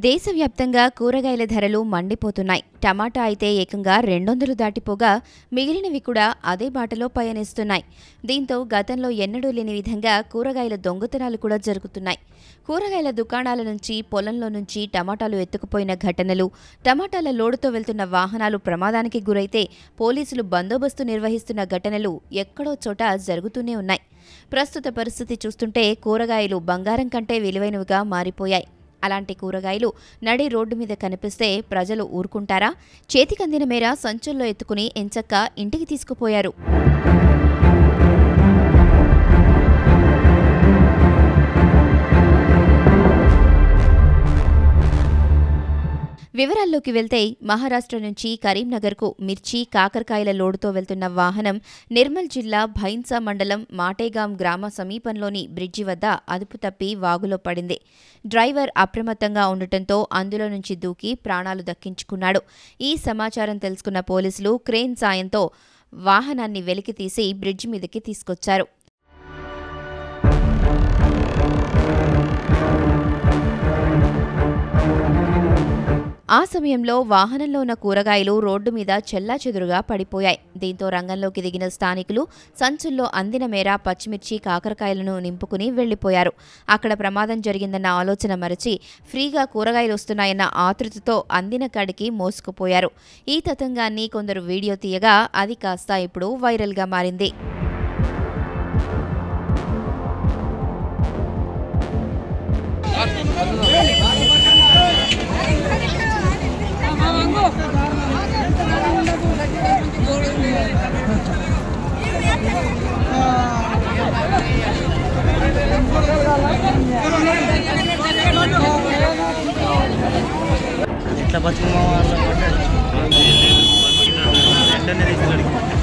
దేశవ్యాప్తంగా కూరగాయల ధరలు మండిపోతున్నాయి టమాటా అయితే ఏకంగా రెండొందలు దాటిపోగా మిగిలినవి కూడా అదే బాటలో పయనిస్తున్నాయి దీంతో గతంలో ఎన్నడూ లేని విధంగా కూరగాయల దొంగతనాలు కూడా జరుగుతున్నాయి కూరగాయల దుకాణాల నుంచి పొలంలో నుంచి టమాటాలు ఎత్తుకుపోయిన ఘటనలు టమాటాల లోడుతో వెళ్తున్న వాహనాలు ప్రమాదానికి గురైతే పోలీసులు బందోబస్తు నిర్వహిస్తున్న ఘటనలు ఎక్కడో చోట జరుగుతూనే ఉన్నాయి ప్రస్తుత పరిస్థితి చూస్తుంటే కూరగాయలు బంగారం కంటే విలువైనవిగా మారిపోయాయి అలాంటి కూరగాయలు నడి రోడ్డు మీద కనిపిస్తే ప్రజలు ఊరుకుంటారా చేతికందిన మేర సంచుల్లో ఎత్తుకుని ఎంచక్క ఇంటికి తీసుకుపోయారు వివరాల్లోకి వెళ్తే మహారాష్ట్ర నుంచి కరీంనగర్కు మిర్చి కాకరకాయల లోడుతో వెళ్తున్న వాహనం నిర్మల్ జిల్లా భైన్సా మండలం మాటేగాం గ్రామ సమీపంలోని బ్రిడ్జి వద్ద అదుపు తప్పి వాగులో పడింది డ్రైవర్ అప్రమత్తంగా ఉండటంతో అందులో నుంచి దూకి ప్రాణాలు దక్కించుకున్నాడు ఈ సమాచారం తెలుసుకున్న పోలీసులు క్రేన్ సాయంతో వాహనాన్ని వెలికితీసి బ్రిడ్జి మీదకి తీసుకొచ్చారు ఆ సమయంలో వాహనంలో ఉన్న కూరగాయలు రోడ్డు మీద చెల్లాచెదురుగా పడిపోయాయి దీంతో రంగంలోకి దిగిన స్థానికులు సంచుల్లో అందిన మేర పచ్చిమిర్చి కాకరకాయలను నింపుకుని వెళ్లిపోయారు అక్కడ ప్రమాదం జరిగిందన్న ఆలోచన మరచి ఫ్రీగా కూరగాయలు వస్తున్నాయన్న ఆతృతతో అందిన కాడికి మోసుకుపోయారు ఈ తతంగాన్ని కొందరు వీడియో తీయగా అది కాస్త ఇప్పుడు వైరల్గా మారింది ఇట్లా బతుకు వెంటనే తీసుకెళ్ళి